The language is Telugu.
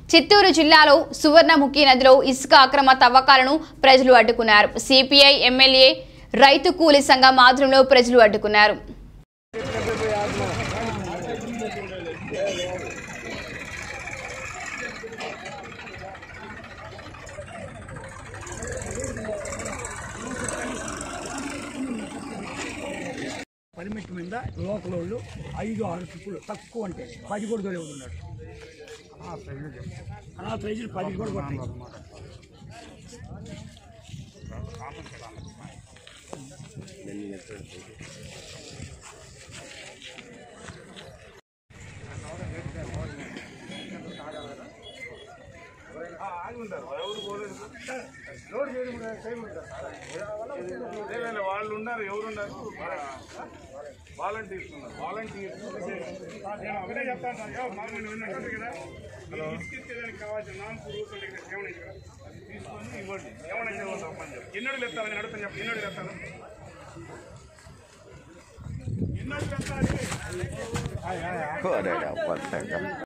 చిత్తూరు జిల్లాలో సువర్ణముఖి నదిలో ఇసుక అక్రమ తవ్వకాలను ప్రజలు అడ్డుకున్నారు సిపిఐ ఎమ్మెల్యే రైతు కూలీ సంఘం ఆధ్వర్యంలో ప్రజలు అడ్డుకున్నారు పరిమితి మీద లోకల్ వాళ్ళు ఐదు ఆరు టిప్పులు తక్కువ అంటే పది కూడా దొరికి ఉన్నాడు ఆ ప్రైజులు పది కూడా కొట్టాయి లేదండి వాళ్ళు ఉన్నారు ఎవరున్నారు వాలంటీర్స్ ఉన్నారు వాలంటీర్స్ నేను ఒకటే చెప్తాను సార్ యో, మాకు నేను విన్నాను కదా మీరు ఇసుకిచ్చేదానికి కావాల్సిన నామ్స్ రూల్స్ ఉంటాయి కదా ఏమైనా ఇక్కడ తీసుకొని ఇవ్వండి ఏమైనా ఇవ్వండి తప్పని చెప్పి ఎన్నడు లేస్తాను నేను అడుగుతాను చెప్పి ఎన్నడు లేస్తాను ఎన్నడు లేస్తాను Kok ada dapat